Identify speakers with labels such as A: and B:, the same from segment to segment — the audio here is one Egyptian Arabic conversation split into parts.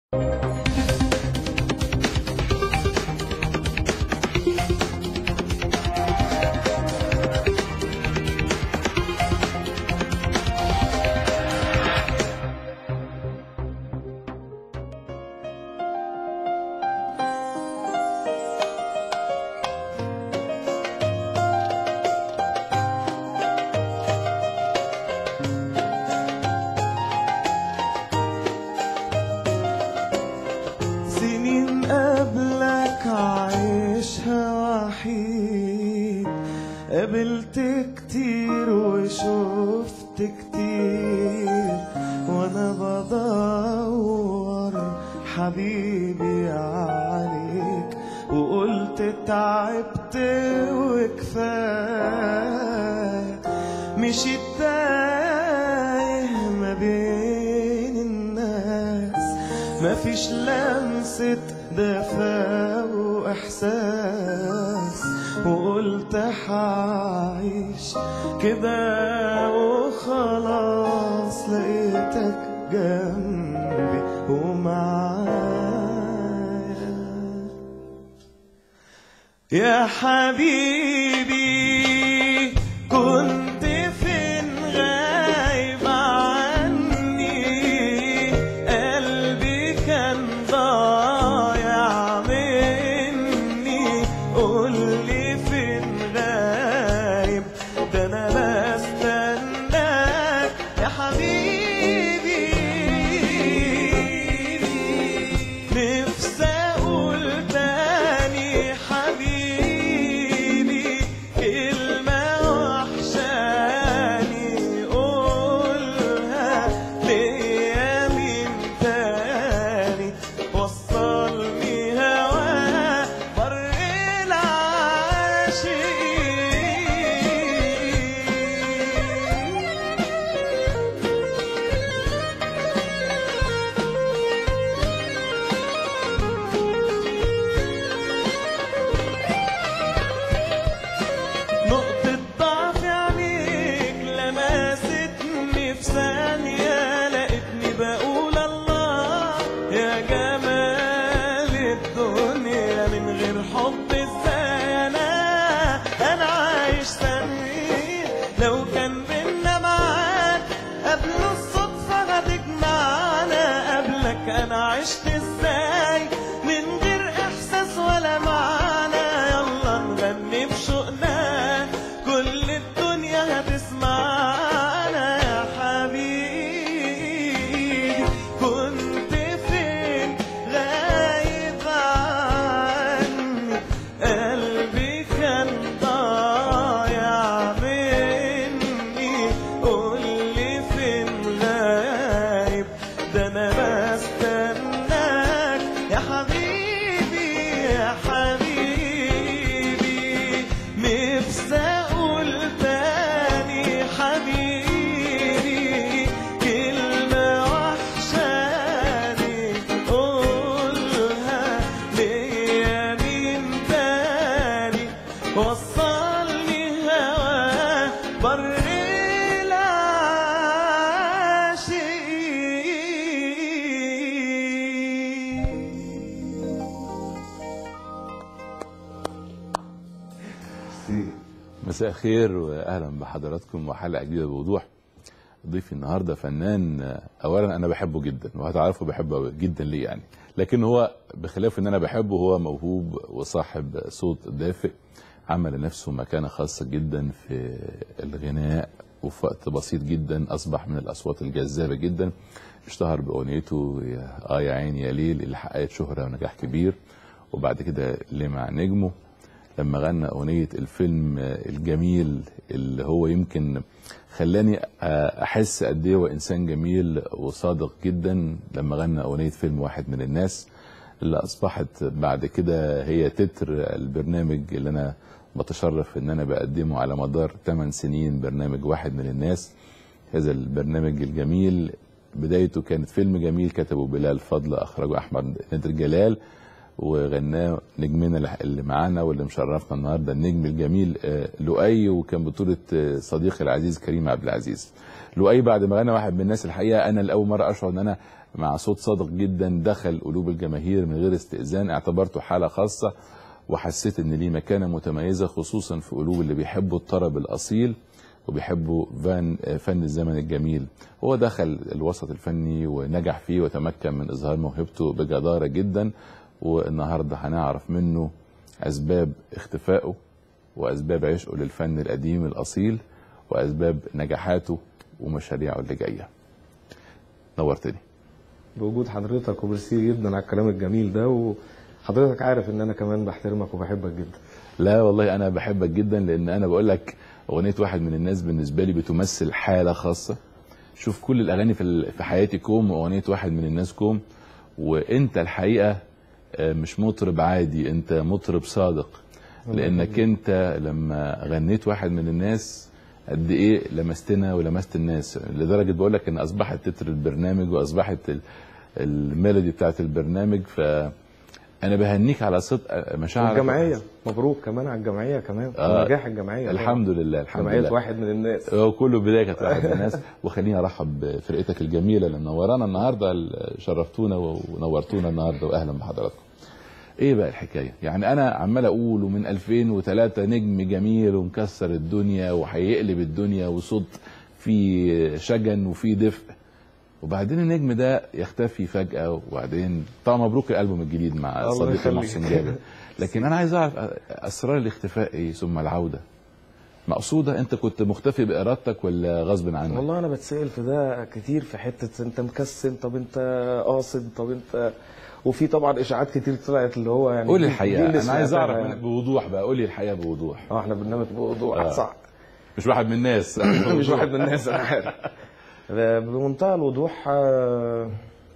A: سنين قبلك عايشها وحيد قابلت كتير وشفت كتير وانا بدور حبيبي عليك وقلت تعبت وكفايه مشيت تايه ما بين الناس مفيش لمسة دفا وإحساس وقلت حعيش كده وخلاص لقيتك جنبي ومعايا يا حبيبي كنت فين غايب عني قلبي كان ضايع مني قولي فين غايب ده انا بستناك يا حبيبي نفسي اقول تاني حبيبي كلمة وحشاني قولها ليا من تاني وصلني هوا بر العاشقين نقطة ضعف عينيك لمستني في ثانية لقيتني بقول الله يا جمال الدنيا من غير حب ازاي انا انا عايش ثانية لو كان بينا معاك قبل الصدفة هتجمعنا قبلك انا عشت ازاي من غير احساس ولا معنى يلا نغني بشوقنا كل الدنيا هتسمعنا يا حبيبي كنت فين غايب عني قلبي كان ضايع مني قولي فين غايب ده انا بستناك يا حبيبي يا حبيبي نفسي اقول تاني حبيبي كلمة وحشاني قولها ليا مين تاني وصلني هوا بر العاشقين
B: مساء الخير واهلا بحضراتكم وحلقه جديده بوضوح ضيفي النهارده فنان اولا انا بحبه جدا وهتعرفوا بحبه جدا ليه يعني لكن هو بخلاف ان انا بحبه هو موهوب وصاحب صوت دافئ عمل لنفسه مكانه خاصه جدا في الغناء وفي وقت بسيط جدا اصبح من الاصوات الجذابه جدا اشتهر باغنيته يا- اه يا عيني يا ليل اللي حققت شهره ونجاح كبير وبعد كده لمع نجمه لما غنى أغنية الفيلم الجميل اللي هو يمكن خلاني أحس قد إيه هو إنسان جميل وصادق جدا لما غنى أغنية فيلم واحد من الناس اللي أصبحت بعد كده هي تتر البرنامج اللي أنا بتشرف إن أنا بقدمه على مدار 8 سنين برنامج واحد من الناس هذا البرنامج الجميل بدايته كانت فيلم جميل كتبه بلال فضل أخرجه أحمد نادر جلال وغناه نجمنا اللي معانا واللي مشرفنا النهارده النجم الجميل آه، لؤي وكان بطوله آه، صديقي العزيز كريم عبد العزيز. لؤي بعد ما غنى واحد من الناس الحقيقه انا لاول مره اشعر ان انا مع صوت صادق جدا دخل قلوب الجماهير من غير استئذان اعتبرته حاله خاصه وحسيت ان ليه مكانه متميزه خصوصا في قلوب اللي بيحبوا الطرب الاصيل وبيحبوا فن فن الزمن الجميل هو دخل الوسط الفني ونجح فيه وتمكن من اظهار موهبته بجداره جدا والنهارده هنعرف منه اسباب اختفائه واسباب عشقه للفن القديم الاصيل واسباب نجاحاته ومشاريعه اللي جايه نورتني
C: بوجود حضرتك وميرسي جدا على الكلام الجميل ده وحضرتك عارف ان انا كمان بحترمك وبحبك جدا
B: لا والله انا بحبك جدا لان انا بقول لك اغنيه واحد من الناس بالنسبه لي بتمثل حاله خاصه شوف كل الاغاني في ال- في حياتي كوم واغنيه واحد من الناس كوم وانت الحقيقه آه، مش مطرب عادي انت مطرب صادق لانك انت لما غنيت واحد من الناس قد ايه لمستنا ولمست الناس لدرجه بقول لك ان اصبحت تتر البرنامج واصبحت ال- الميلودي بتاعت البرنامج ف انا بهنيك على صدق مشاعرك
C: والجمعيه مبروك كمان على الجمعيه كمان
B: آه.
C: نجاح الجمعيه
B: الحمد لله الحمد
C: جمعيه
B: لله
C: واحد من الناس
B: هو كله بدايه كانت واحد من الناس وخليني ارحب بفرقتك الجميله اللي منورانا النهارده شرفتونا ونورتونا النهارده واهلا بحضراتكم. ايه بقى الحكايه؟ يعني انا عمال اقول ومن 2003 نجم جميل ومكسر الدنيا وهيقلب الدنيا وصوت فيه شجن وفيه دفء وبعدين النجم ده يختفي فجاه وبعدين طبعا مبروك الالبوم الجديد مع
C: الله
B: صديقي
C: يخليك.
B: محسن جابر لكن انا عايز اعرف اسرار الاختفاء ايه ثم العوده مقصوده انت كنت مختفي بارادتك ولا غصب عنك
C: والله انا بتسال في ده كتير في حته انت مكسل طب انت قاصد طب انت وفي طبعا اشاعات كتير طلعت اللي هو يعني
B: قول
C: دي- دي
B: الحقيقه
C: اللي
B: انا عايز
C: سمعتها
B: اعرف
C: يعني.
B: منك بوضوح بقى قول لي الحقيقه بوضوح
C: اه احنا برنامج بوضوح
B: آه.
C: صح
B: مش واحد من الناس
C: مش واحد من الناس انا عارف بمنتهى الوضوح آه،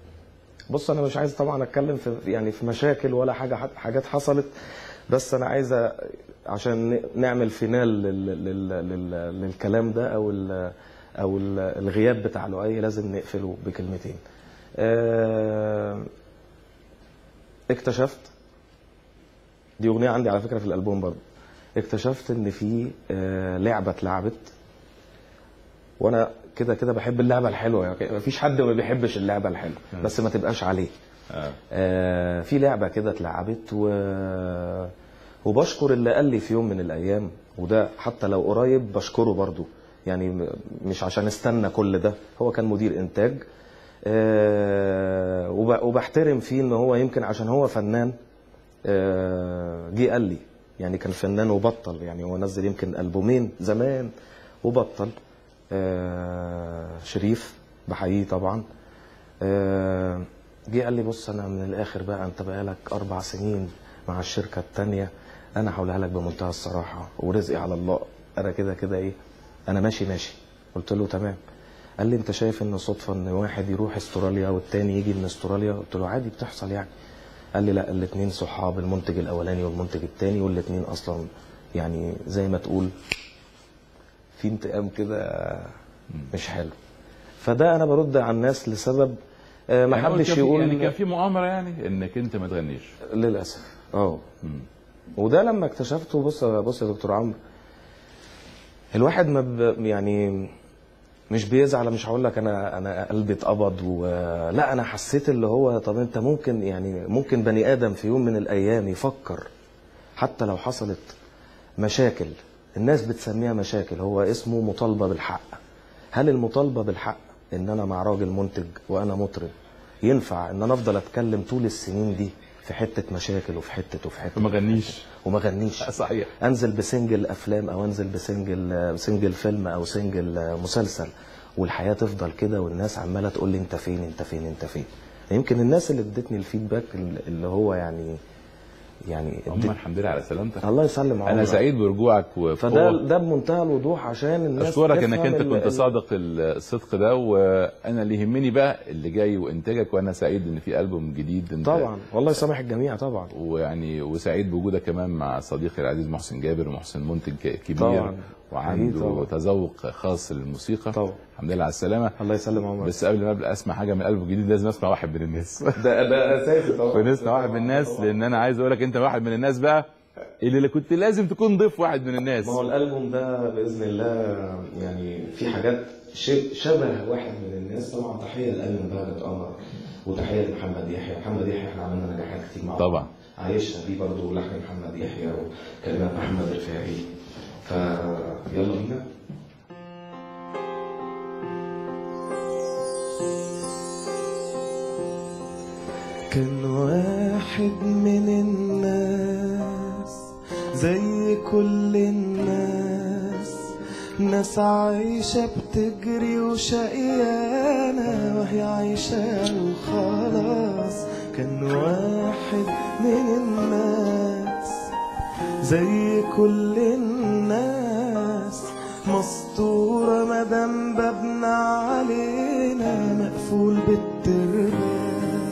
C: بص انا مش عايز طبعا اتكلم في يعني في مشاكل ولا حاجه حاجات حصلت بس انا عايز أ- عشان ن- نعمل فينال لل لل لل للكلام ده او ال او ال- الغياب بتاع لؤي لازم نقفله بكلمتين آه، اكتشفت دي اغنيه عندي على فكره في الالبوم برضه اكتشفت ان في آه، لعبه اتلعبت وانا كده كده بحب اللعبه الحلوه يعني مفيش حد ما بيحبش اللعبه الحلوه بس ما تبقاش عليه
B: آه.
C: آه في لعبه كده اتلعبت و... وبشكر اللي قال لي في يوم من الايام وده حتى لو قريب بشكره برضو يعني م- مش عشان استنى كل ده هو كان مدير انتاج آه وب... وبحترم فيه ان هو يمكن عشان هو فنان آه، جه قال لي يعني كان فنان وبطل يعني هو نزل يمكن ألبومين زمان وبطل آه، شريف بحييه طبعا آه، جه قال لي بص انا من الاخر بقى انت بقالك اربع سنين مع الشركه التانية انا هقولها لك بمنتهى الصراحه ورزقي على الله انا كده كده ايه انا ماشي ماشي قلت له تمام قال لي انت شايف ان صدفه ان واحد يروح استراليا والتاني يجي من استراليا قلت له عادي بتحصل يعني قال لي لا الاثنين صحاب المنتج الاولاني والمنتج الثاني والاثنين اصلا يعني زي ما تقول في انتقام كده مش حلو فده انا برد على الناس لسبب آه، ما
B: يعني قلت
C: حدش
B: كان في-
C: يقول
B: يعني كان في مؤامره يعني انك انت ما تغنيش
C: للاسف اه وده لما اكتشفته بص بص يا دكتور عمرو الواحد ما ب... يعني مش بيزعل مش هقول لك انا انا قلبي اتقبض ولا انا حسيت اللي هو طب انت ممكن يعني ممكن بني ادم في يوم من الايام يفكر حتى لو حصلت مشاكل الناس بتسميها مشاكل هو اسمه مطالبه بالحق هل المطالبه بالحق ان انا مع راجل منتج وانا مطرب ينفع ان انا افضل اتكلم طول السنين دي في حته مشاكل وفي حته وفي حته
B: ما غنيش
C: وما غنيش
B: صحيح
C: انزل بسنجل افلام او انزل بسنجل سنجل فيلم او سنجل مسلسل والحياه تفضل كده والناس عماله تقول لي انت فين انت فين انت فين يمكن الناس اللي ادتني الفيدباك اللي هو يعني يعني
B: هم
C: ادت...
B: الحمد لله على سلامتك
C: الله يسلم
B: انا
C: عمرك.
B: سعيد برجوعك
C: فده
B: وبقوة.
C: ده بمنتهى الوضوح عشان الناس
B: اشكرك انك
C: تفهم
B: انت
C: ال-
B: كنت
C: ال-
B: صادق الصدق ده وانا اللي يهمني بقى اللي جاي وانتاجك وانا سعيد ان في البوم جديد انت
C: طبعا والله يسامح الجميع طبعا
B: ويعني وسعيد بوجودك كمان مع صديقي العزيز محسن جابر ومحسن منتج كبير
C: طبعا.
B: وعنده
C: حقيقي طبعا.
B: تذوق خاص للموسيقى
C: طبعا.
B: الحمد لله على السلامه
C: الله يسلم عمرك
B: بس قبل ما ابدا اسمع حاجه من الالبوم الجديد لازم اسمع واحد من الناس
C: ده ده اساسي طبعا
B: ونسمع واحد من الناس لان انا عايز اقول لك انت واحد من الناس بقى اللي كنت لازم تكون ضيف واحد من الناس
C: ما هو الالبوم ده باذن الله يعني في حاجات ش- شبه واحد من الناس طبعا تحيه لالبوم بهجة قمر وتحيه لمحمد يحيى محمد يحيى احنا عملنا نجاحات كتير مع بعض
B: طبعا.
C: عايشها دي برضه لحن محمد يحيى وكلمات محمد رفاعي فيلا بينا كان واحد من الناس زي كل الناس ناس عايشة بتجري وشقيانة وهي عايشة وخلاص كان واحد من الناس زي كل الناس مسطورة مدام بابنا علينا مقفول بالترباس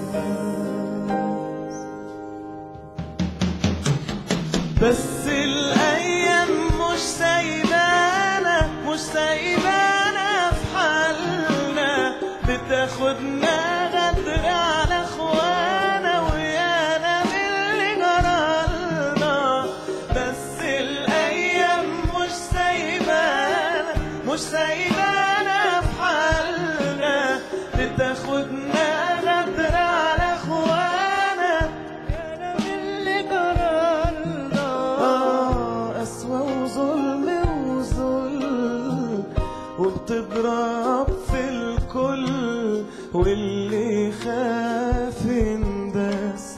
C: بس الايام مش سايبانا مش سايبانا في حالنا بتاخدنا غدر على اخوانا ويانا باللي جرالنا بس الايام مش سايبانا مش سايبانا في حالنا بتاخدنا غدر على اخوانا يانا باللي جرالنا آه قسوة وظلم وذل وبتضرب في الكل واللي خاف ينداس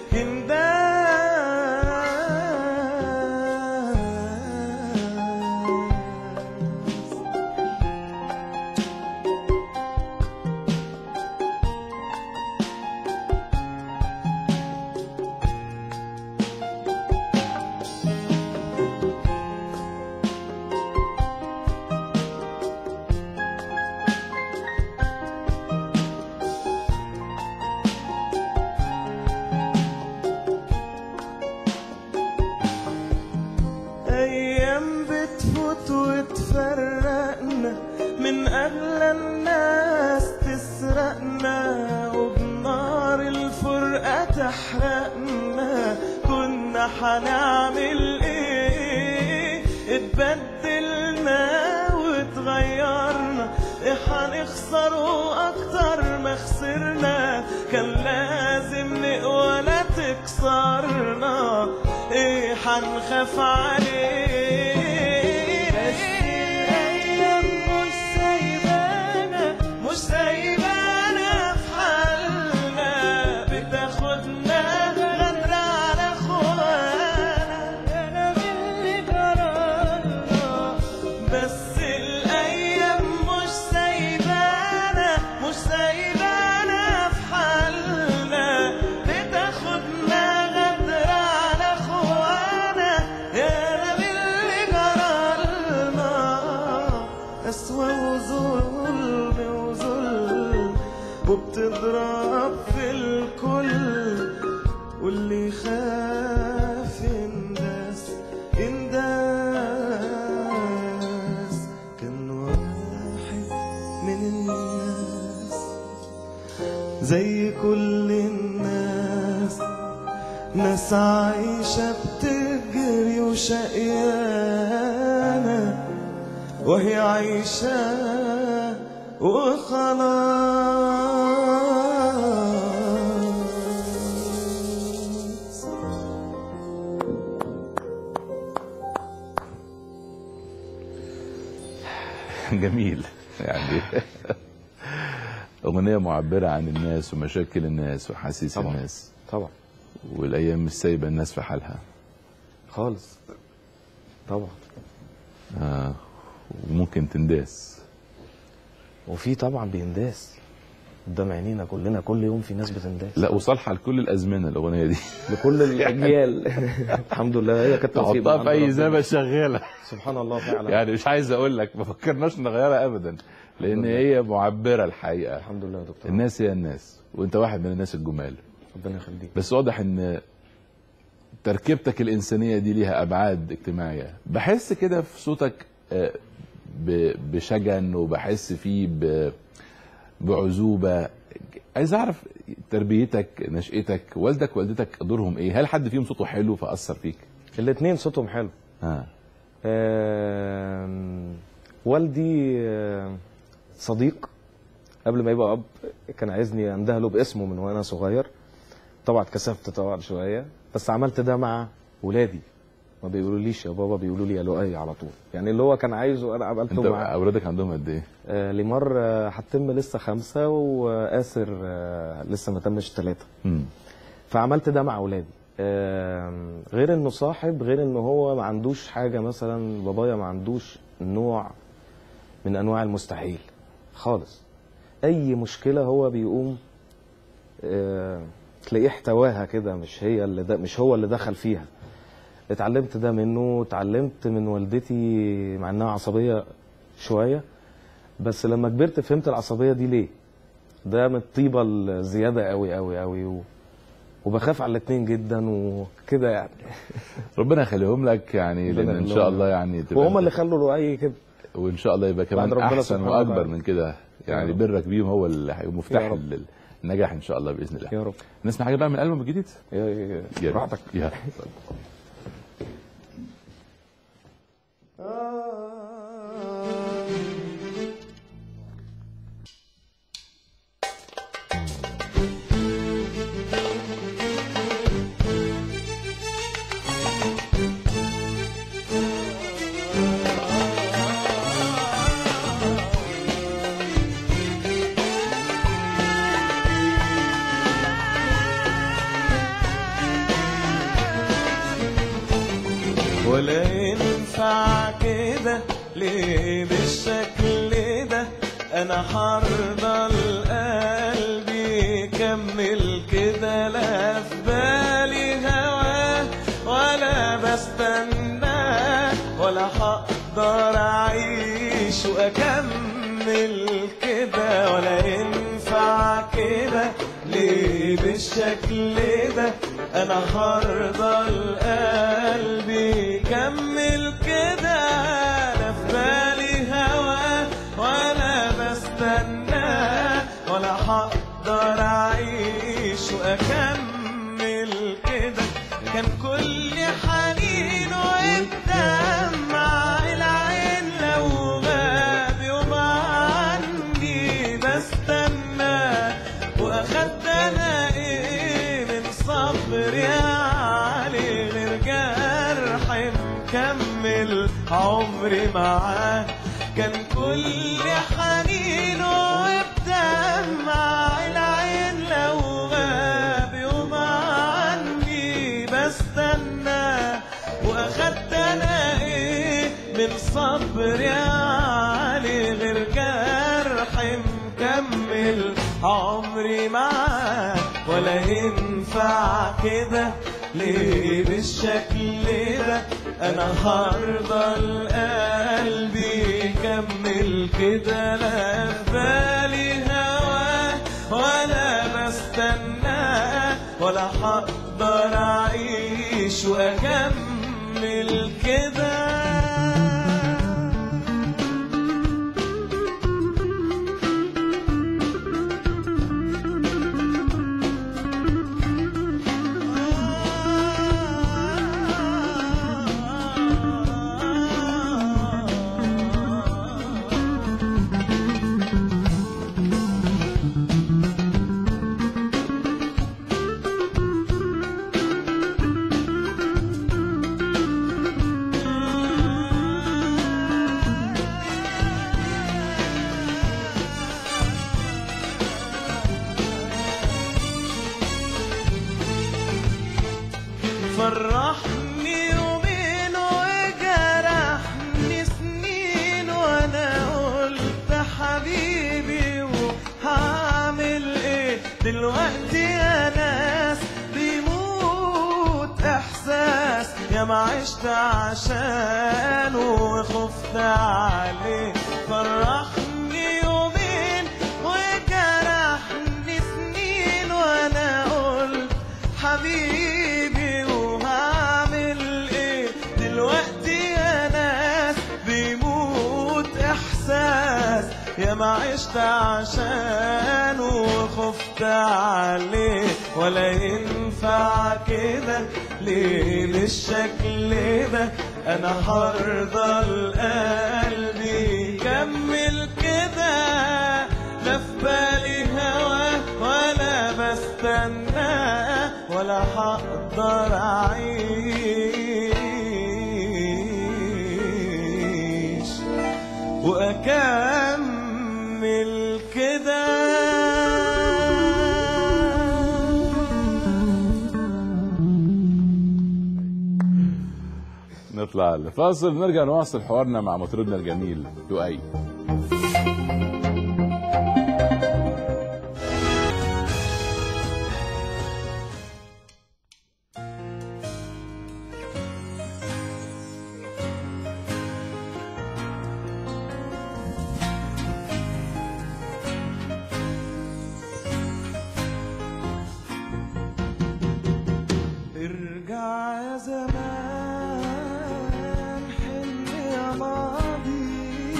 C: ينداس أيام بتفوت وتفرقنا من أغلى الناس تسرقنا وبنار الفرقة تحرقنا كنا حنعمل إيه اتبدلنا واتغيرنا إيه حنخسره أكتر ما خسرنا كان لازم نقوى لا تكسرنا ايه حنخاف عليه بس الايام مش سايبانا مش سايبانا في حالنا بتاخدنا غدر على اخوانا انا باللي جرالنا بس الايام مش سايبانا مش سايبانا في حالنا بتاخدنا غدر على اخوانا يا نبي اللي جرالنا قسوة وظلم وظلم وبتضرب في الكل واللي خاف ينداس ينداس كان واحد من الناس زي كل الناس ناس عايشة بتجري وشقيانة وهي عايشة وخلاص
B: جميل يعني أغنية معبرة عن الناس ومشاكل الناس وحاسيس
C: طبعا.
B: الناس
C: طبعا
B: والأيام مش سايبة الناس في حالها
C: خالص طبعا
B: آه وممكن تنداس
C: وفي طبعا بينداس قدام عينينا كلنا كل يوم في ناس بتنداس
B: لا وصالحة لكل الأزمنة الأغنية دي
C: لكل الاجيال الحمد لله هي كانت توفيق
B: تحطها
C: من
B: في
C: عند
B: أي
C: ربنا.
B: زمن شغالة
C: سبحان الله فعلا
B: يعني مش عايز أقول لك ما فكرناش نغيرها أبدا لأن هي معبرة الحقيقة
C: الحمد لله يا دكتور
B: الناس هي الناس وأنت واحد من الناس الجمال
C: ربنا يخليك
B: بس واضح ان تركيبتك الانسانيه دي ليها ابعاد اجتماعيه بحس كده في صوتك آه، ب- بشجن وبحس فيه ب- بعزوبه عايز اعرف تربيتك نشأتك والدك والدتك دورهم ايه هل حد فيهم صوته حلو فاثر فيك
C: الاثنين صوتهم حلو
B: ها
C: آم، والدي آم، صديق قبل ما يبقى اب كان عايزني اندهله باسمه من وانا صغير طبعا اتكسفت طبعا شويه بس عملت ده مع ولادي ما بيقولوليش يا بابا بيقولوا لي يا لؤي على طول يعني اللي هو كان عايزه انا عملته
B: انت
C: معاه
B: اولادك عندهم قد ايه؟
C: آه ليمار آه، هتتم لسه خمسه واسر آه لسه ما تمش ثلاثه
B: مم.
C: فعملت ده مع اولادي آم، غير انه صاحب غير انه هو ما عندوش حاجه مثلا بابايا ما عندوش نوع من انواع المستحيل خالص اي مشكله هو بيقوم آه، تلاقيه احتواها كده مش هي اللي ده مش هو اللي دخل فيها اتعلمت ده منه اتعلمت من والدتي مع انها عصبيه شويه بس لما كبرت فهمت العصبيه دي ليه ده من الطيبه الزياده قوي قوي قوي و... وبخاف على الاتنين جدا وكده يعني
B: ربنا يخليهم لك يعني
C: ربنا
B: لان ان
C: يخليهم
B: شاء
C: لك.
B: الله يعني تبقى
C: وهم
B: انت-
C: اللي خلوا لؤي كده
B: وان شاء الله يبقى كمان
C: بعد ربنا
B: احسن
C: سبحانه
B: واكبر
C: وتعالى.
B: من كده يعني
C: رب.
B: برك بيهم هو اللي هيبقى مفتاح
C: يا رب.
B: لل- النجاح ان شاء الله باذن الله
C: يا رب
B: نسمع حاجه بقى من الالبوم الجديد
C: يا- يا-
B: يا
C: براحتك
B: يا
A: ولا ينفع كده ليه بالشكل ده انا حرضى القلب يكمل كده لا في بالي هواه ولا بستناه ولا هقدر اعيش واكمل كده ولا ينفع كده ليه بالشكل ده انا هرضى القلب يكمل كده لا في بالي هوا ولا بستناه ولا هقدر اعيش واكمل كده كان كل حنين والدمع العين لو غاب يوم عني بستناه واخدت انا ايه من صبري عليه غير جرح مكمل عمري معاه كان كل حنين وبدمع العين لو غاب يوم عني بستناه واخدت انا ايه من صبري عليه غير جرح مكمل عمري معاه ولا ينفع كده ليه بالشكل ده انا هرضى القلب يكمل كده لا في بالي هواه ولا بستناه ولا هقدر اعيش واكمل كده فرحني يومين وجرحني سنين وانا قلت حبيبي وهعمل ايه دلوقتي يا ناس بيموت احساس يا ما عشت عشانه وخفت عليه فرحني يومين وجرحني سنين وانا قلت حبيبي وهعمل ايه دلوقتي يا ناس بيموت احساس يا ما عشت عشانه وخفت عليه ولا ينفع كده ليه بالشكل ده انا هرضى القلب يكمل كده لا في بالي استنى ولا هقدر اعيش واكمل كده
B: نطلع لفاصل ونرجع نواصل حوارنا مع مطربنا الجميل لؤي
A: ارجع يا زمان حن يا ماضي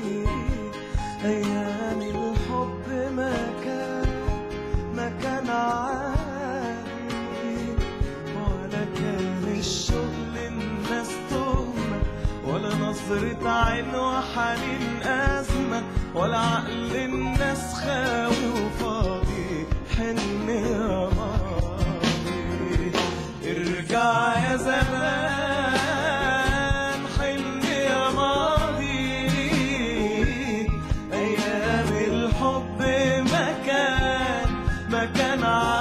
A: ايام الحب ما كان ما كان عادي ولا كان الشغل الناس تهمة ولا نظرة عين وحنين أزمة ولا عقل الناس خاوي وفاضي حن يا ماضي ارجع يا زمان حن يا ماضي ايام الحب ما كان ما كان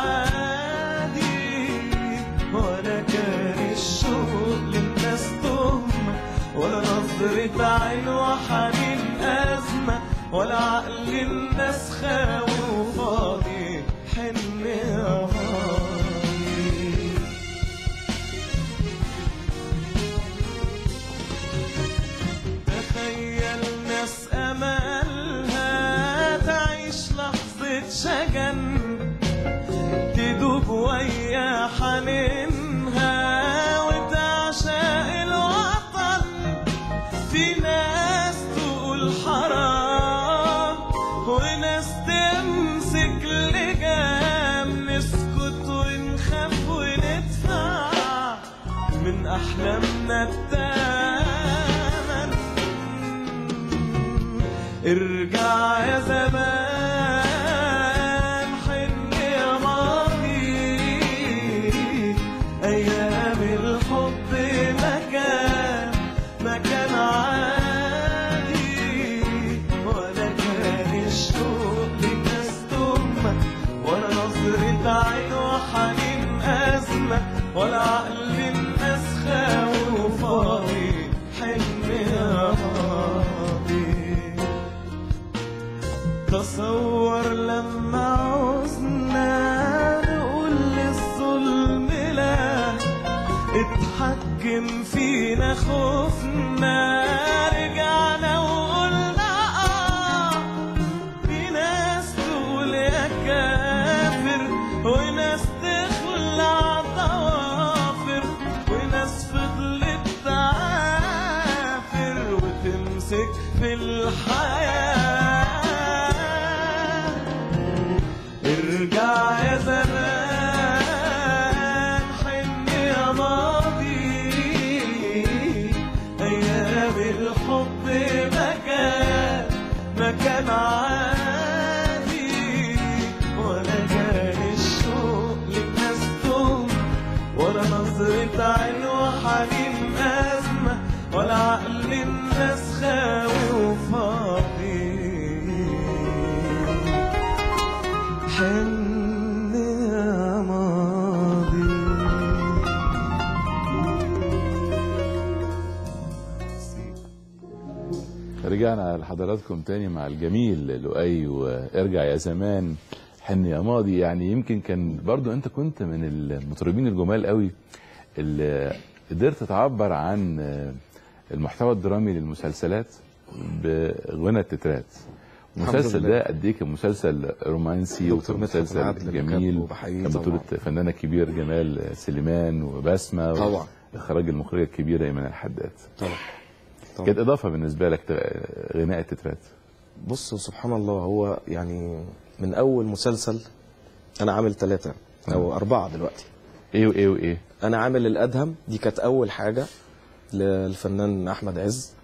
A: عادي ولا كان الشوق للناس تهمة ولا نظرة عين وحنين أزمة ولا عقل الناس خاوي وفاضي حن يا ماضي تخيل ناس املها تعيش لحظة شجن تدوب ويا حنينها وتعشق الوطن في ناس تقول حرام وناس تمسك لجام نسكت ونخاف وندفع من احلامنا التمن ارجع يا زمان حن يا ماضي ايام الحب ما كان ما كان عادي ولا كان الشوق لناس تهمة ولا نظرة عين وحنين أزمة ولا عقل الناس خاوي وفاضي حلم يا ماضي تصور لما عوزنا نقول للظلم لا اتحكم فينا خوفنا رجعنا وقلنا اه في ناس تقول يا كافر وناس تخلع ضوافر وناس فضلت تعافر وتمسك في الحياة ارجع يا زمان حن يا ماضي ايام الحب ما كان ما كان عادي ولا كان الشوق للناس تهمة ولا نظرة عين وحنين أزمة ولا عقل الناس خاوي وفاضي حن يا ماضي
B: رجعنا لحضراتكم تاني مع الجميل لؤي وارجع يا زمان حن يا ماضي يعني يمكن كان برضو انت كنت من المطربين الجمال قوي اللي قدرت تعبر عن المحتوى الدرامي للمسلسلات بغنى التترات المسلسل
C: لله.
B: ده قد ايه كان مسلسل رومانسي
C: دكتور
B: وكان
C: مدحت
B: مسلسل
C: العدل اللي
B: جميل
C: كاتبه بحييه
B: كان بطولة
C: طبعاً.
B: فنانة كبير جمال سليمان وبسمة
C: طبعاً.
B: اخراج المخرجة الكبيرة ايمان الحداد
C: طبعا طبعا
B: كانت اضافة بالنسبة لك ت- غناء التترات
C: بص سبحان الله هو يعني من اول مسلسل انا عامل ثلاثة او اربعة دلوقتي
B: ايه وايه وايه
C: انا عامل الادهم دي كانت اول حاجة للفنان احمد عز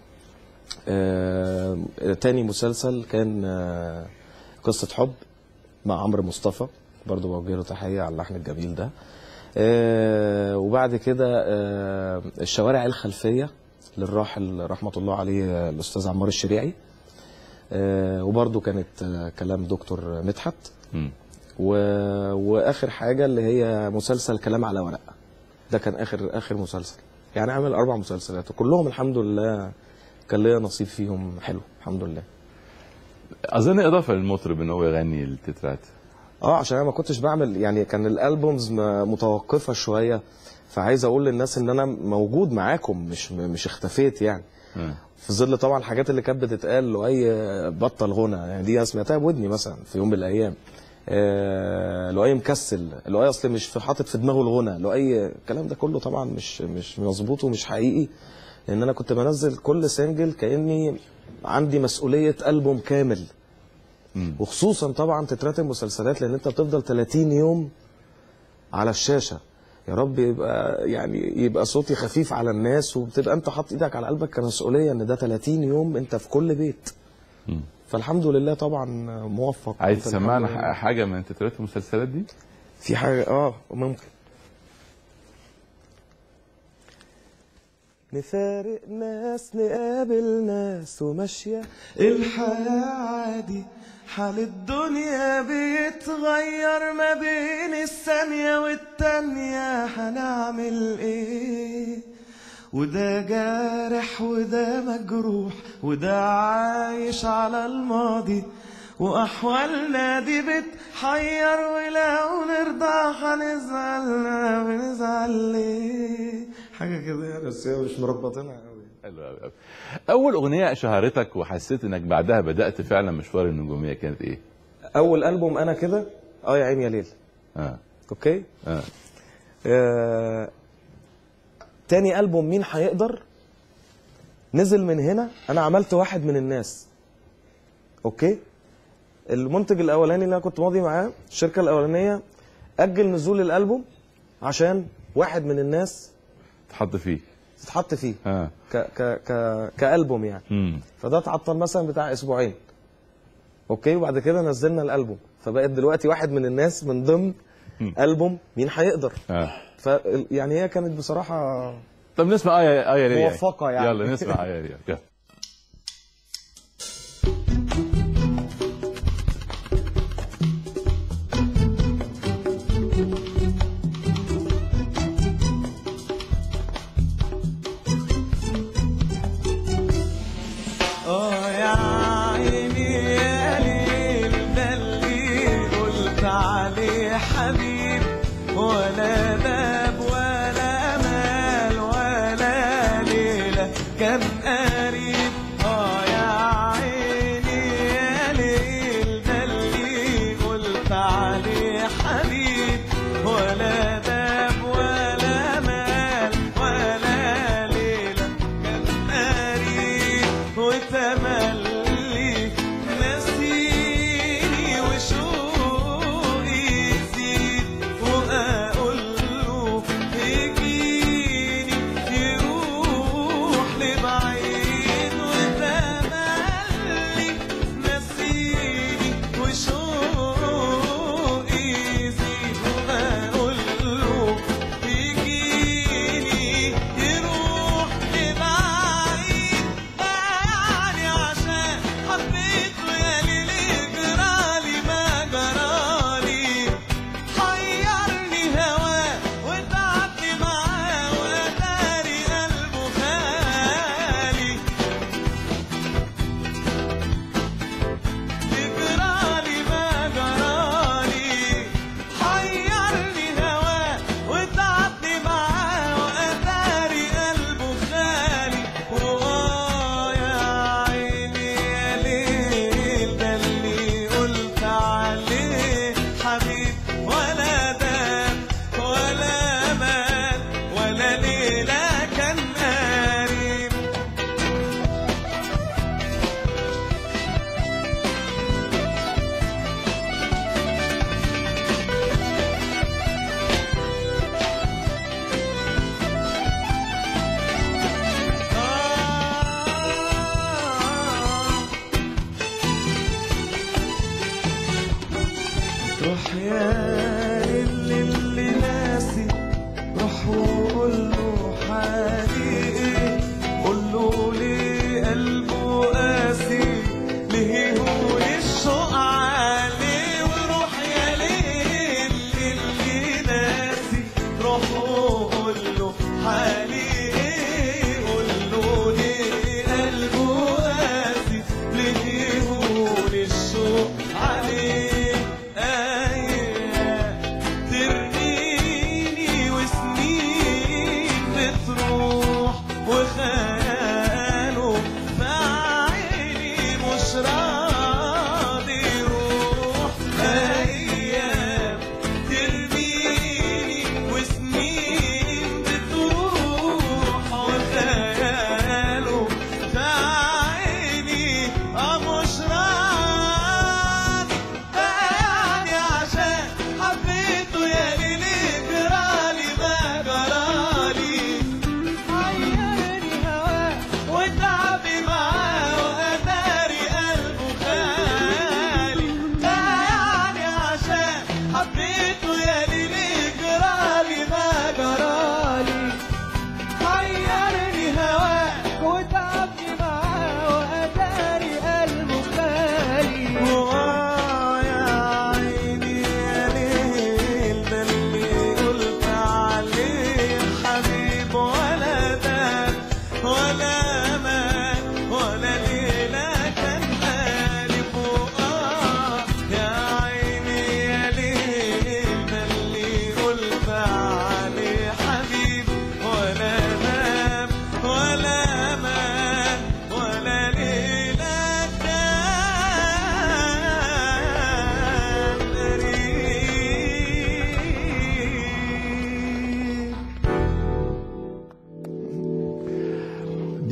C: آه تاني مسلسل كان آه قصة حب مع عمرو مصطفى برضو بوجه له تحيه على اللحن الجميل ده آه وبعد كده آه الشوارع الخلفيه للراحل رحمه الله عليه آه، الاستاذ عمار الشريعي آه وبرضو كانت آه كلام دكتور مدحت
B: مم.
C: و... واخر حاجه اللي هي مسلسل كلام على ورق ده كان اخر اخر مسلسل يعني عامل اربع مسلسلات وكلهم الحمد لله كان ليا نصيب فيهم حلو الحمد لله
B: اظن اضافه للمطرب ان هو يغني التترات
C: اه عشان انا ما كنتش بعمل يعني كان الالبومز م- متوقفه شويه فعايز اقول للناس ان انا موجود معاكم مش مش اختفيت يعني
B: آه.
C: في ظل طبعا الحاجات اللي كانت بتتقال لؤي بطل غنى يعني دي أنا سمعتها بودني مثلا في يوم من الايام آه لؤي مكسل لؤي اصل مش في حاطط في دماغه الغنى لؤي الكلام ده كله طبعا مش مش مظبوط ومش حقيقي لان انا كنت بنزل كل سنجل كاني عندي مسؤوليه البوم كامل
B: مم.
C: وخصوصا طبعا تترات المسلسلات لان انت بتفضل 30 يوم على الشاشه يا رب يبقى يعني يبقى صوتي خفيف على الناس وبتبقى انت حاطط ايدك على قلبك كمسؤوليه ان ده 30 يوم انت في كل بيت
B: مم.
C: فالحمد لله طبعا موفق
B: عايز
C: كنت
B: تسمعنا
C: الحمد لله.
B: ح- حاجه من تترات المسلسلات دي
C: في حاجه اه ممكن نفارق ناس نقابل ناس وماشية
A: الحياة عادي حال الدنيا بيتغير ما بين الثانية والتانية هنعمل ايه وده جارح وده مجروح وده عايش على الماضي وأحوالنا دي بتحير ولو نرضى هنزعل بنزعل ليه
C: حاجة كده يعني بس هي مش مربطينها قوي
B: حلو قوي اول اغنيه شهرتك وحسيت انك بعدها بدات فعلا مشوار النجوميه كانت ايه
C: أول ألبوم أنا كده اه يا عيني يا ليل
B: اه
C: اوكي
B: اه
C: آه، تاني ألبوم مين هيقدر نزل من هنا أنا عملت واحد من الناس أوكي المنتج الأولاني اللي أنا كنت ماضي معاه الشركة الأولانية أجل نزول الألبوم عشان واحد من الناس
B: تحط فيه
C: تتحط فيه
B: اه
C: ك ك ك كألبوم يعني
B: امم
C: فده اتعطل مثلا بتاع أسبوعين أوكي وبعد كده نزلنا الألبوم فبقت دلوقتي واحد من الناس من ضمن ألبوم مين هيقدر
B: اه
C: ف يعني هي كانت بصراحة
B: طب نسمع ايه ايه ليه
C: موفقة يعني.
B: يلا نسمع ايه ليه يلا
A: اه يا عيني يا ليل ده اللي قلت عليه حبيب ولا باب ولا مال ولا ليلة كان قاري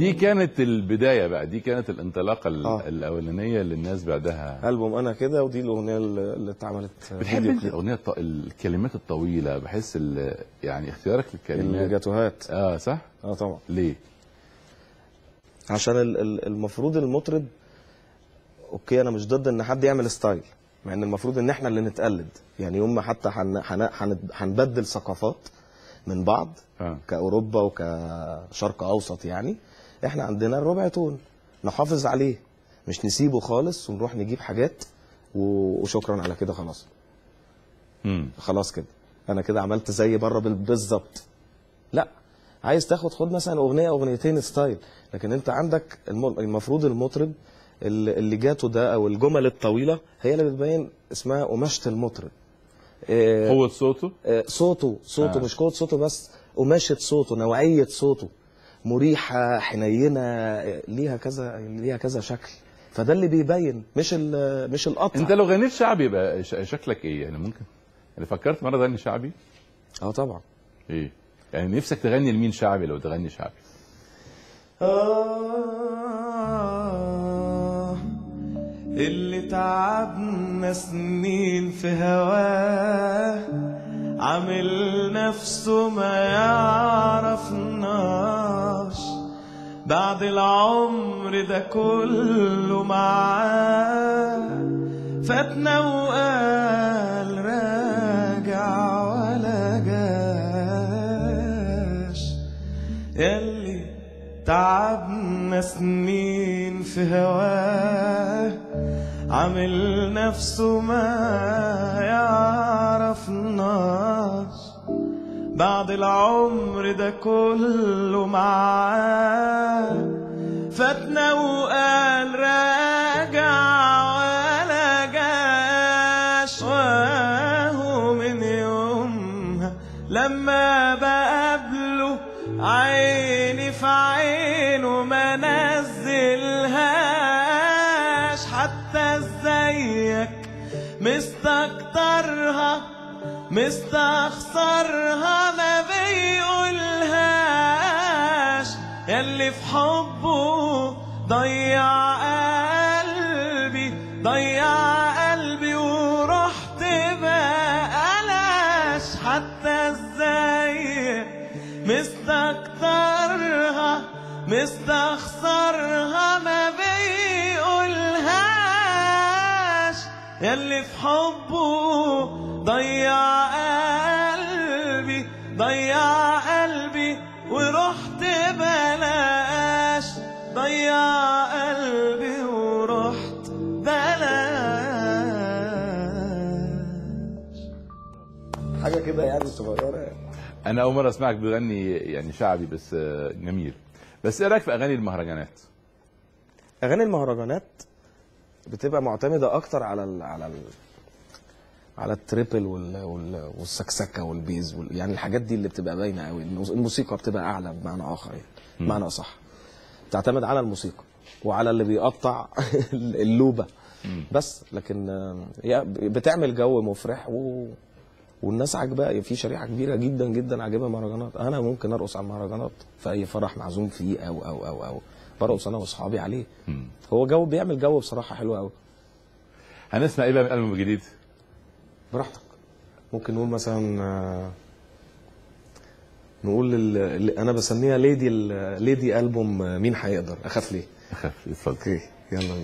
B: دي كانت البدايه بقى دي كانت الانطلاقه ال-
C: آه.
B: الاولانيه اللي الناس بعدها
C: البوم انا كده ودي الاغنيه اللي اللي اتعملت
B: بتحب
C: فيديو
B: انت
C: كليب.
B: الاغنيه الط... الكلمات الطويله بحس ال... يعني اختيارك للكلمات
C: الجاتوهات
B: اه صح
C: اه طبعا
B: ليه
C: عشان ال- ال- المفروض المطرب اوكي انا مش ضد ان حد يعمل ستايل مع ان المفروض ان احنا اللي نتقلد يعني يوم ما حتى هن- هن- هن- هنبدل ثقافات من بعض
B: اه
C: كاوروبا وكشرق اوسط يعني احنا عندنا الربع تون نحافظ عليه مش نسيبه خالص ونروح نجيب حاجات و- وشكرا على كده خلاص
B: امم
C: خلاص كده انا كده عملت زي بره بال- بالظبط لا عايز تاخد خد مثلا اغنيه اغنيتين ستايل لكن انت عندك الم- المفروض المطرب اللي اللي جاته ده او الجمل الطويله هي اللي بتبين اسمها قماشه المطرب إيه،
B: قوه صوته
C: آه، صوته صوته
B: آه.
C: مش قوة صوته بس قماشة صوته نوعية صوته مريحة حنينة آه، ليها كذا ليها كذا شكل فده اللي بيبين مش ال- مش القطع
B: انت لو غنيت شعبي يبقى ش- شكلك ايه يعني ممكن يعني فكرت مره تغني شعبي
C: اه طبعا
B: ايه يعني نفسك تغني لمين شعبي لو تغني شعبي
A: آه اللي تعبنا سنين في هواه عامل نفسه ما يعرفناش بعد العمر ده كله معاه فاتنا وقال راجع ولا جاش يلي تعبنا سنين في هواه عامل نفسه ما يعرفناش بعد العمر ده كله معاه فاتنا وقال راجع ولا جاش وهو من يومها لما بقابله عيني في عينه ما نزلهاش حتى ازيك مستكترها مستخسرها ما بيقولهاش ياللي في حبه ضيع قلبي ضيع قلبي ورحت بقلاش حتى ازاي مستكترها مستخسرها ما بيقولهاش ياللي في حبه ضيع قلبي ضيع قلبي ورحت بلاش ضيع قلبي ورحت بلاش
C: حاجة كده يعني صغيرة يعني.
B: انا اول مره اسمعك بتغني يعني شعبي بس آه، جميل بس ايه رايك في اغاني المهرجانات
C: اغاني المهرجانات بتبقى معتمده اكتر على ال على ال على التريبل وال وال والسكسكه والبيز وال يعني الحاجات دي اللي بتبقى باينه قوي الموسيقى بتبقى اعلى بمعنى اخر يعني بمعنى اصح تعتمد على الموسيقى وعلى اللي بيقطع اللوبه بس لكن آه، هي بتعمل جو مفرح و والناس عاجباه في شريحه كبيره جدا جدا عاجبها مهرجانات انا ممكن ارقص على المهرجانات في اي فرح معزوم فيه او او او او برقص انا واصحابي عليه
B: مم.
C: هو جو بيعمل جو بصراحه حلو قوي
B: هنسمع ايه بقى من الالبوم الجديد
C: براحتك ممكن نقول مثلا آه، نقول ال- اللي انا بسميها ليدي ال- ليدي البوم آه، مين هيقدر اخاف ليه
B: خف اتفضل
C: اوكي يلا بينا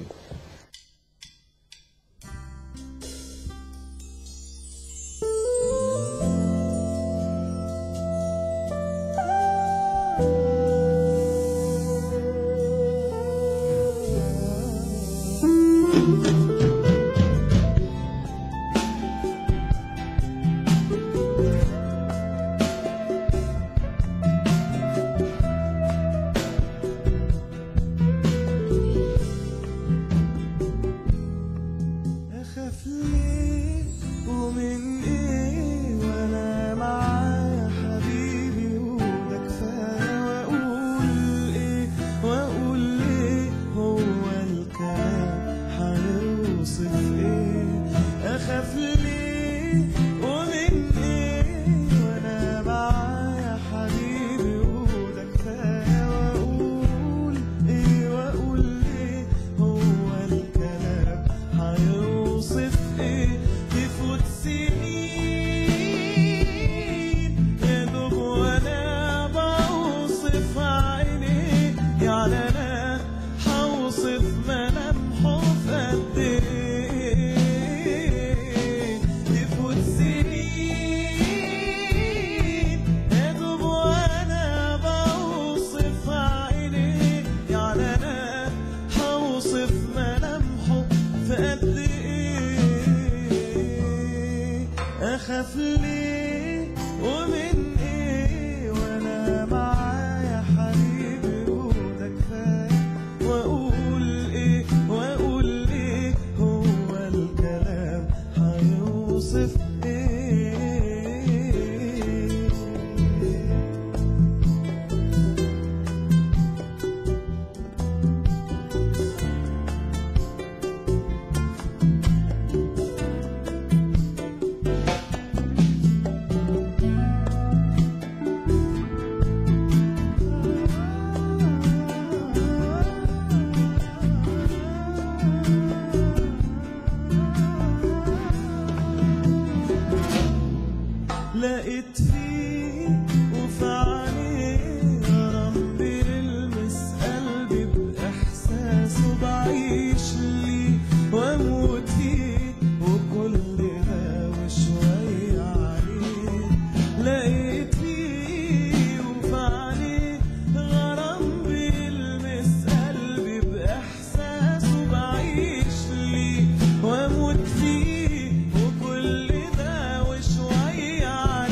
A: وفي عينيه غرام بيلمس قلبي بإحساسه بعيش ليه وأموت فيه وكل ده وشوية عليه لقيت فيه وفي عينيه غرام بيلمس قلبي بإحساسه بعيش ليه وأموت فيه وكل ده وشوية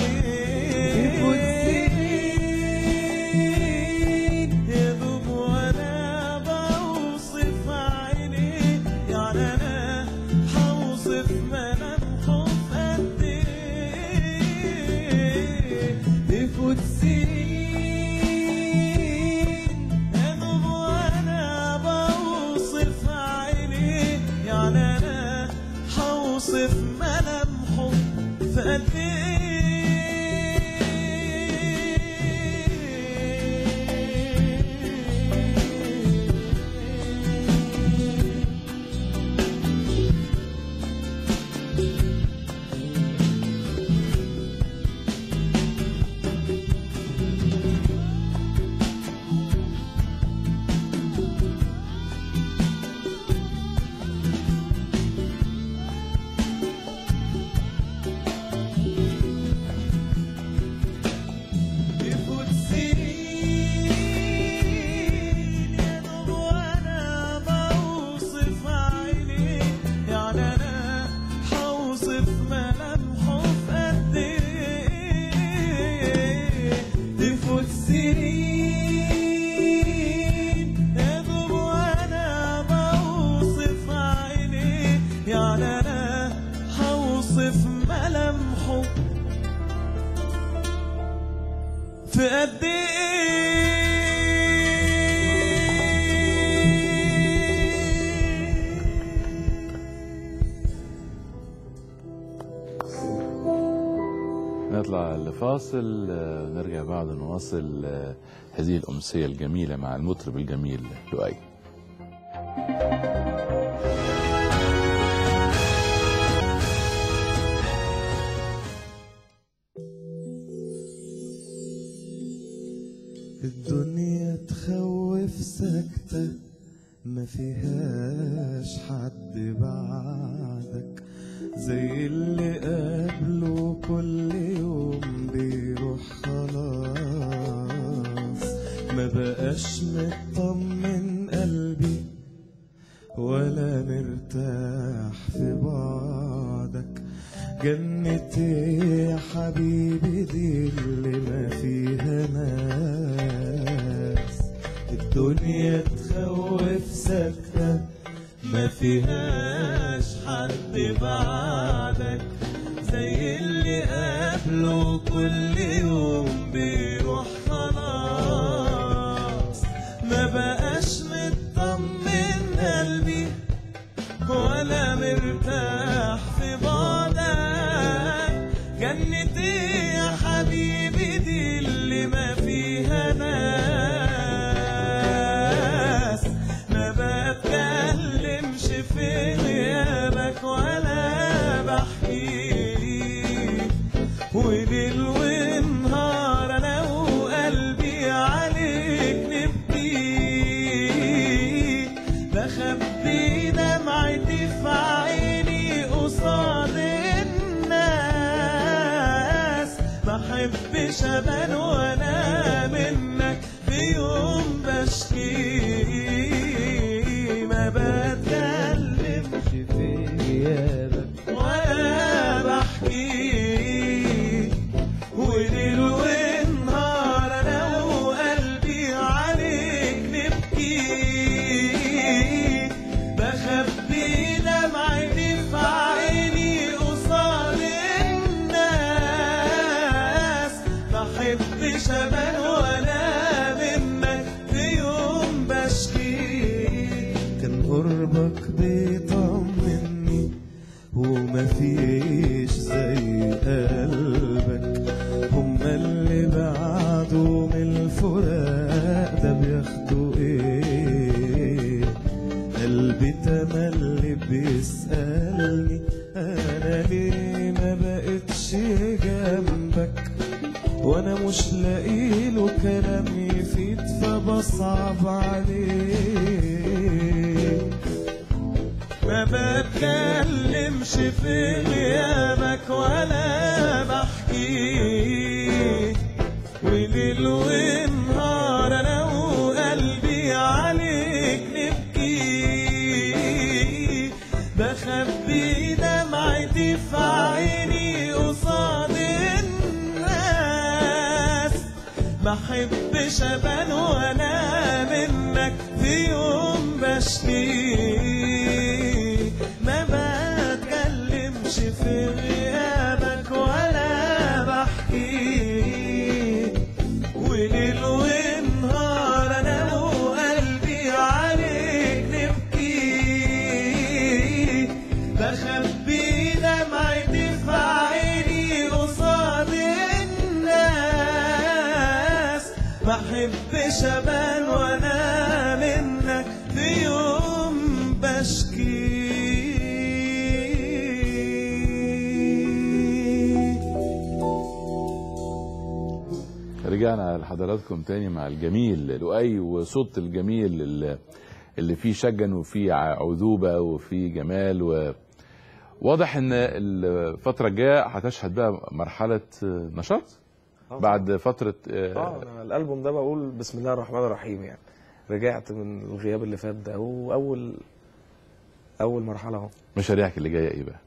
A: عليه يا دوب وأنا بوصف عينيه يعني أنا هوصف ملامحه في قد إيه تفوت سنين يا دوب وأنا بوصف عينيه يعني أنا هوصف ملامحه في قد إيه يفوت سنين يا دوب وانا بوصف عينيه يعني انا هوصف ملامحه في قد ايه تفوت سنين يا دوب وانا بوصف عينيه يعني انا هوصف ملامحه في قد
B: نطلع لفاصل آه، نرجع بعد نواصل آه، هذه الأمسية الجميلة مع المطرب الجميل لؤي
A: الدنيا تخوف سكتة ما فيهاش حد بعدك زي اللي قبله كل يوم بيروح خلاص ما بقاش مطمن قلبي ولا مرتاح في بعدك جنتي يا حبيبي دي اللي ما فيها ناس الدنيا تخوف سكتة ما فيهاش حد بعدك زي اللي قبله كل يوم بيروح خلاص ما بقاش مطمن قلبي ولا مرتاح في بعدك جنتي يا حبيبي دي اللي ما فيها ناس ما بتكلمش في غيابك ولا بحكي وليل ونهار انا وقلبي عليك نبكي بخبي دمعتي في عيني قصاد الناس محبش ابان وانا منك في يوم بشكي ما بتكلمش في غيابك ولا بحكي وليل ونهار انا وقلبي عليك نبكي بخبي دمعتي في عيني قصاد الناس بحبش ابان وانا منك في يوم بشكي كان قربك بيطمني وما فيش زي قلبك هما اللي بعدوا من الفراق ده بياخدوا ايه قلبي تملي بيسألني انا ليه ما بقتش جنبك وانا مش لاقي له كلام يفيد فبصعب عليه ما بتكلمش في غيابك ولا بحكي وليل ونهار انا وقلبي عليك نبكي بخبي دمعتي في عيني قصاد الناس بحبش ابان وانا منك في يوم بشكي ما بتكلمش في غيابك ولا بحكي وليل ونهار انا وقلبي عليك نبكي بخبي دمعتي في عيني قصاد الناس بحبش ابان وانا منك في يوم بشكي
B: رجعنا لحضراتكم تاني مع الجميل لؤي وصوت الجميل اللي- اللي فيه شجن وفيه ع- عذوبة وفيه جمال و واضح ان الفترة الجاية هتشهد بقى مرحلة نشاط
C: آه
B: بعد فترة
C: اه انا الالبوم ده بقول بسم الله الرحمن الرحيم يعني رجعت من الغياب اللي فات ده واول اول مرحله اهو
B: مشاريعك اللي جاية ايه بقى؟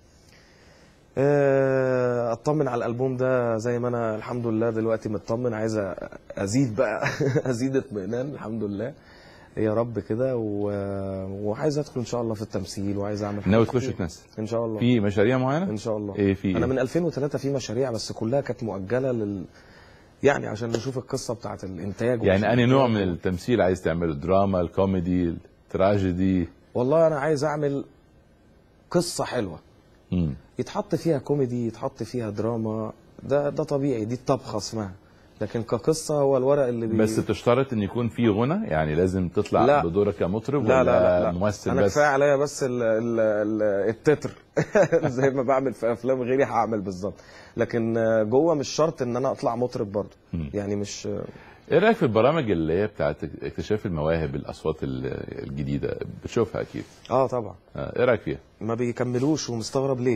C: آه، اطمن على الالبوم ده زي ما انا الحمد لله دلوقتي مطمن عايز أ- ازيد بقى ازيد اطمئنان الحمد لله يا رب كده و- وعايز ادخل ان شاء الله في التمثيل وعايز اعمل
B: ناوي
C: حاجات
B: تخش
C: كتير.
B: تمثل
C: ان شاء الله
B: في مشاريع معينة؟
C: ان شاء الله
B: ايه في
C: انا
B: إيه؟
C: من 2003 في مشاريع بس كلها كانت مؤجله لل يعني عشان نشوف القصه بتاعت الانتاج
B: يعني انهي نوع من التمثيل عايز تعمله؟ دراما، الكوميدي، التراجيدي؟
C: والله انا عايز اعمل قصه حلوه
B: مم.
C: يتحط فيها كوميدي يتحط فيها دراما ده ده طبيعي دي الطبخه اسمها لكن كقصه هو الورق اللي بي...
B: بس تشترط ان يكون في غنى يعني لازم تطلع
C: لا.
B: بدورك كمطرب
C: لا
B: ولا
C: لا لا, لا.
B: ممثل
C: انا
B: بس
C: كفايه عليا بس ال ال ال التتر زي ما بعمل في افلام غيري هعمل بالظبط لكن آه، جوه مش شرط ان انا اطلع مطرب برضه
B: مم.
C: يعني مش
B: ايه رايك في البرامج اللي هي بتاعت اكتشاف المواهب الاصوات ال- الجديده بتشوفها اكيد
C: اه طبعا
B: آه، ايه رايك فيها
C: ما بيكملوش ومستغرب ليه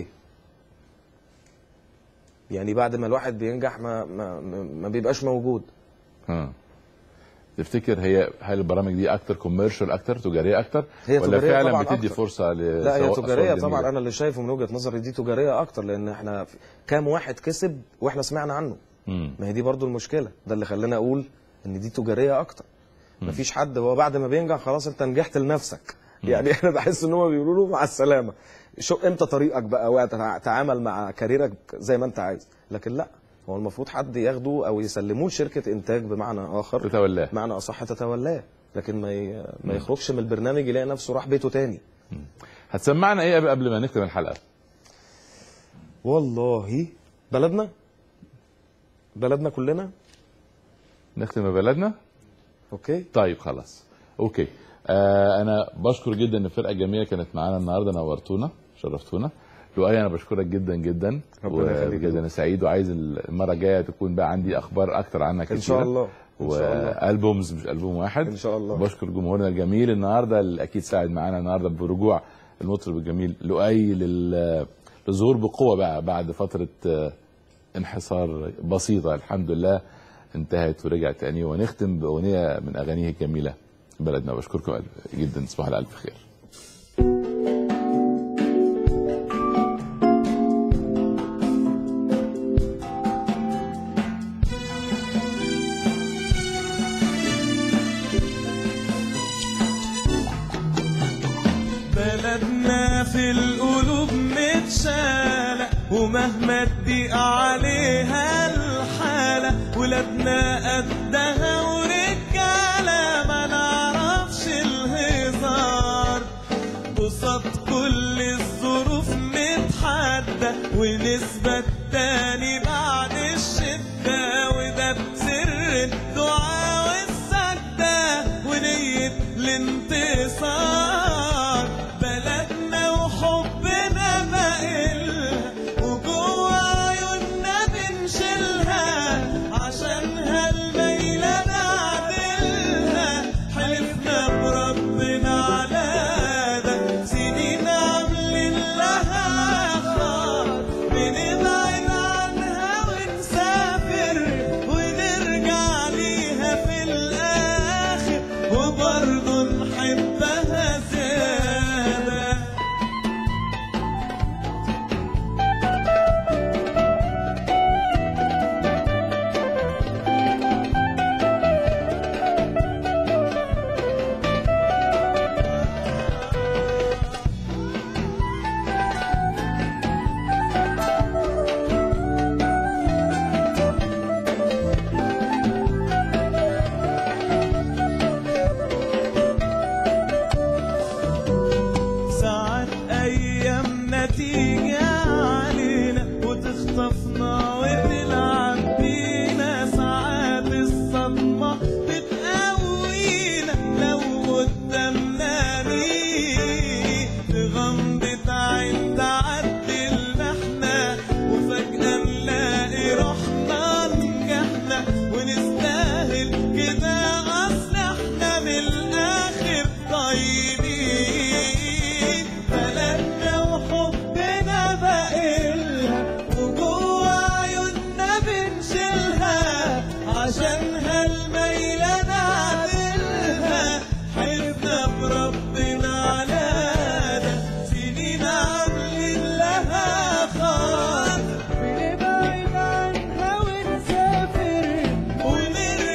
C: يعني بعد ما الواحد بينجح ما ما ما ما بيبقاش موجود
B: ها تفتكر هي هل البرامج دي اكتر كوميرشال اكتر تجاريه اكتر
C: هي
B: ولا
C: تجارية
B: فعلا
C: طبعاً
B: بتدي
C: أكتر.
B: فرصه ل
C: لا هي
B: سواء
C: تجاريه
B: أصوات
C: طبعا
B: جميلة؟
C: انا اللي شايفه من وجهه نظري دي تجاريه اكتر لان احنا في- كام واحد كسب واحنا سمعنا عنه
B: مم.
C: ما هي دي برضو المشكله ده اللي خلاني اقول ان دي تجاريه اكتر مفيش حد هو بعد ما بينجح خلاص انت نجحت لنفسك يعني انا بحس ان هم بيقولوا له مع السلامه شو انت طريقك بقى وتعامل مع كاريرك زي ما انت عايز لكن لا هو المفروض حد ياخده او يسلموه لشركه انتاج بمعنى اخر
B: تتولاه
C: معنى اصح تتولاه لكن ما ي... ما يخرجش من البرنامج يلاقي نفسه راح بيته تاني
B: هتسمعنا ايه قبل ما نختم الحلقه
C: والله بلدنا بلدنا كلنا
B: نختم ببلدنا
C: اوكي
B: طيب خلاص اوكي آه انا بشكر جدا الفرقه الجميله كانت معانا النهارده نورتونا شرفتونا لؤي انا بشكرك جدا جدا
C: ربنا يخليك.
B: وبجد انا سعيد وعايز المره الجايه تكون بقى عندي اخبار اكتر عنك
C: ان شاء الله ان شاء الله
B: والبومز مش البوم واحد
C: ان شاء الله
B: بشكر جمهورنا الجميل النهارده اللي اكيد ساعد معانا النهارده برجوع المطرب الجميل لؤي لل- للظهور بقوه بقى بعد فتره آه، انحصار بسيطه الحمد لله انتهت ورجعت تاني ونختم باغنيه من اغانيه الجميله بلدنا بشكركم جدا تصبحوا على الف خير
A: بلدنا في القلوب متشالة ومهما تضيق عليها الحالة ولادنا قدها ورجالة ما نعرفش الهزار قصاد كل الظروف نتحدى ونثبت تاني بعد الشدة وده بسر الدعاء والسجدة ونية الانتصار بلدنا وحبنا بقلها وجوه عيوننا بنشيلها عشانها الميت